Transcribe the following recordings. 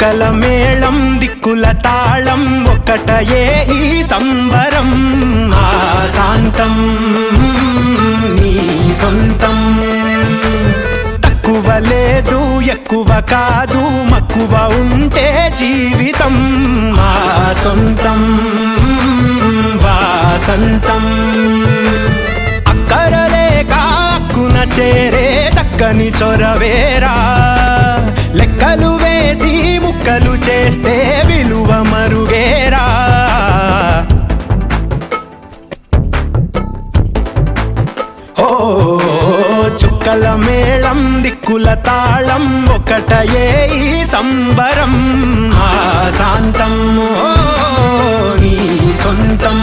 చుక్కల మేళం దిక్కుల తాళం ఒక్కటయే ఈ సంబరం ఆ శాంతం నీ సొంతం తక్కువ లేదు ఎక్కువ కాదు మక్కువ ఉంటే జీవితం మా సొంతం వాసంతం అక్కరలేక అక్కున చేరే చక్కని చొరవేరా లెక్కలు వేసి ముక్కలు చేస్తే విలువ మరుగేరా ఓ చుక్కల మేళం దిక్కుల తాళం ఒకటయే ఈ సంబరం ఆ శాంతం ఓ నీ సొంతం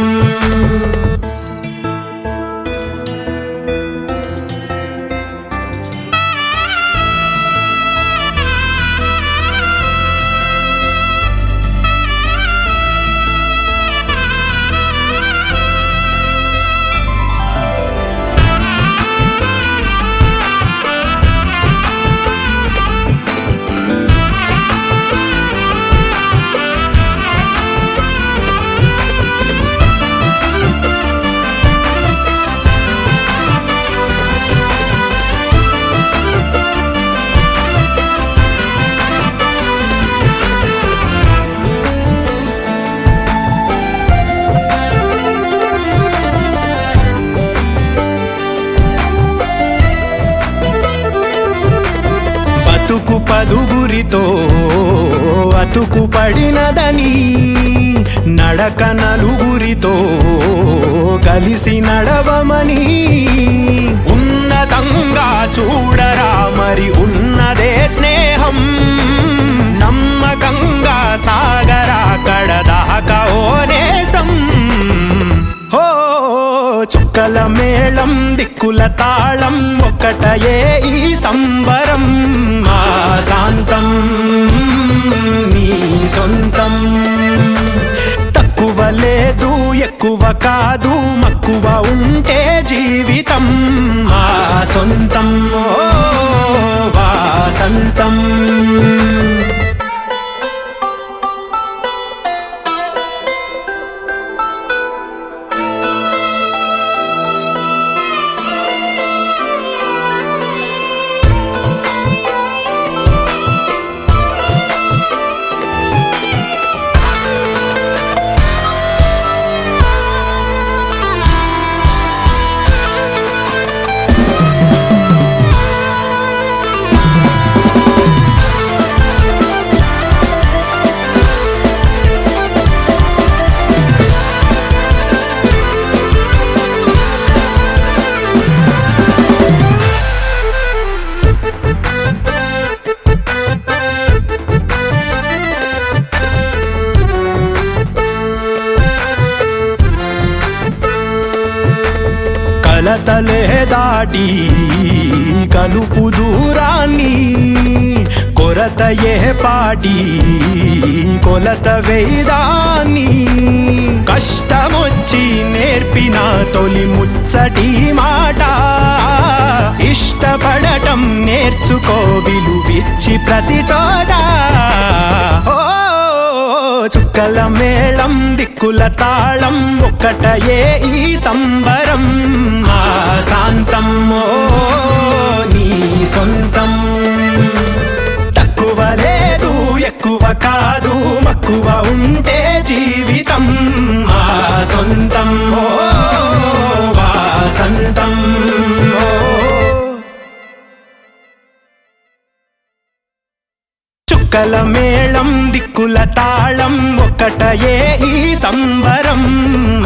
బతుకు పదుగురితో అతుకు పడినదని నడక నలుగురితో కలిసి నడవమని ఉన్నతంగా చూడరా మరి ఉన్నదే స్నేహం నమ్మకంగా సాగరా కడదాకా ఓ నేసం హో చుక్కల మేళం దిక్కుల తాళం ఒక్కటయే ఈ సంబరం ఆ శాంతం నీ సొంతం తక్కువ లేదు ఎక్కువ కాదు మక్కువ ఉంటే జీవితం ఆ సొంతం ఓ వాసంతం కలతలే దాటి కలుపు దూరాన్ని కొరత ఏ పాటి కొలత వేదాన్ని కష్టమొచ్చి నేర్పిన తొలి ముచ్చటి మాట ఇష్టపడటం నేర్చుకో విలువిచ్చి ప్రతి చోట ఓ చుక్కల మేళం దిక్కుల తాళం ఒక్కటయే ఈ సంబరం ఆ శాంతం ఓ నీ సొంతం తక్కువ లేదు ఎక్కువ కాదు మక్కువ ఉంటే జీవితం ఆ సొంతం ఓ వాసంతం ఓ చుక్కల మేళం దిక్కుల తాళం ఒక్కటయే ఈ సంబరం